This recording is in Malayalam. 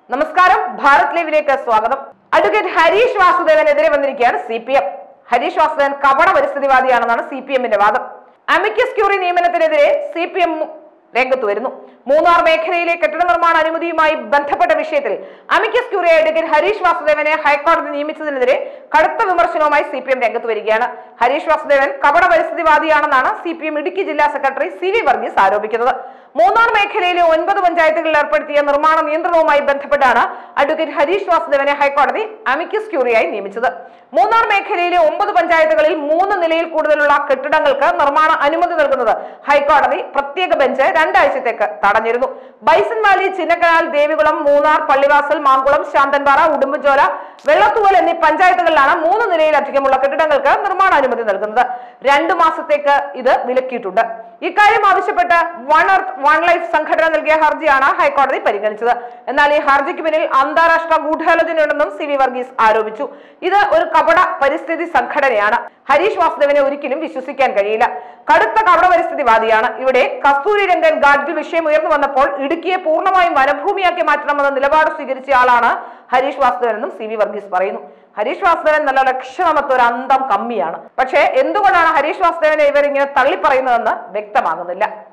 നമസ്കാരം ഭാരത് ലൈവിലേക്ക് സ്വാഗതം അഡ്വക്കേറ്റ് ഹരീഷ് വാസുദേവനെതിരെ വന്നിരിക്കുകയാണ് C P M Harish Vasudevan കപട പരിസ്ഥിതിവാദിയാണെന്നാണ് സി പി എമ്മിന്റെ വാദം അമിക്കസ് ക്യൂറി നിയമനത്തിനെതിരെ സി പി എം രംഗത്ത് വരുന്നു മൂന്നാർ മേഖലയിലെ കെട്ടിട നിർമ്മാണ അനുമതിയുമായി ബന്ധപ്പെട്ട വിഷയത്തിൽ അമിക്കസ് ക്യൂറി അഡ്വക്കേറ്റ് ഹരീഷ് വാസുദേവനെ ഹൈക്കോടതി നിയമിച്ചതിനെതിരെ കടുത്ത വിമർശനവുമായി സി പി എം രംഗത്ത് വരികയാണ് ഹരീഷ് വാസുദേവൻ കപട പരിസ്ഥിതിവാദിയാണെന്നാണ് സി പി എം ഇടുക്കി ജില്ലാ സെക്രട്ടറി സി വി വർഗീസ് ആരോപിക്കുന്നത് മൂന്നാർ മേഖലയിലെ ഒൻപത് പഞ്ചായത്തുകളിൽ ഏർപ്പെടുത്തിയ നിർമ്മാണ നിയന്ത്രണവുമായി ബന്ധപ്പെട്ടാണ് അഡ്വക്കേറ്റ് ഹരീഷ് വാസുദേവനെ ഹൈക്കോടതി അമിക്കസ് ക്യൂറിയായി നിയമിച്ചത് മൂന്നാർ മേഖലയിലെ ഒമ്പത് പഞ്ചായത്തുകളിൽ മൂന്ന് നിലയിൽ കൂടുതലുള്ള കെട്ടിടങ്ങൾക്ക് നിർമ്മാണ അനുമതി നൽകുന്നത് ഹൈക്കോടതി പ്രത്യേക ബെഞ്ച് രണ്ടാഴ്ചത്തേക്ക് തടഞ്ഞിരുന്നു ബൈസൺ വാലി ചിന്നക്കനാൽ ദേവികുളം മൂന്നാർ പള്ളിവാസൽ മാങ്കുളം ശാന്തൻപാറ ഉടുമ്പുചോല വെള്ളത്തൂവൽ എന്നീ പഞ്ചായത്തുകളിലാണ് മൂന്ന് നിലയിലധികമുള്ള കെട്ടിടങ്ങൾക്ക് നിർമ്മാണ അനുമതി നൽകുന്നത് രണ്ടു മാസത്തേക്ക് ഇത് വിലക്കിയിട്ടുണ്ട് ഇക്കാര്യം ആവശ്യപ്പെട്ട് വൺ എർത്ത് വൺ ലൈഫ് സംഘടന നൽകിയ ഹർജിയാണ് ഹൈക്കോടതി പരിഗണിച്ചത് എന്നാൽ ഈ ഹർജിക്ക് പിന്നിൽ അന്താരാഷ്ട്ര ഗൂഢാലോചനയുണ്ടെന്നും സി വി വർഗീസ് ആരോപിച്ചു ഇത് ഒരു കപട പരിസ്ഥിതി സംഘടനയാണ് ഹരീഷ് വാസുദേവനെ ഒരിക്കലും വിശ്വസിക്കാൻ കഴിയില്ല കടുത്ത കപട പരിസ്ഥിതിവാദിയാണ് ഇവിടെ കസ്തൂരി രംഗൻ ഗാഡ്ഗിൽ വിഷയം ഉയർന്നു വന്നപ്പോൾ ഇടുക്കിയെ പൂർണ്ണമായും വനഭൂമിയാക്കി മാറ്റണമെന്ന നിലപാട് സ്വീകരിച്ച ആളാണ് ഹരീഷ് വാസുദേവൻ എന്നും സി വി വർഗീസ് പറയുന്നു ഹരീഷ് വാസുദേവൻ നല്ല ലക്ഷണമൊത്ത ഒരു അന്തം കമ്മിയാണ് പക്ഷേ എന്തുകൊണ്ടാണ് ഹരീഷ് വാസുദേവനെ ഇവർ ഇങ്ങനെ തള്ളിപ്പറയുന്നതെന്ന് വ്യക്തമാകുന്നില്ല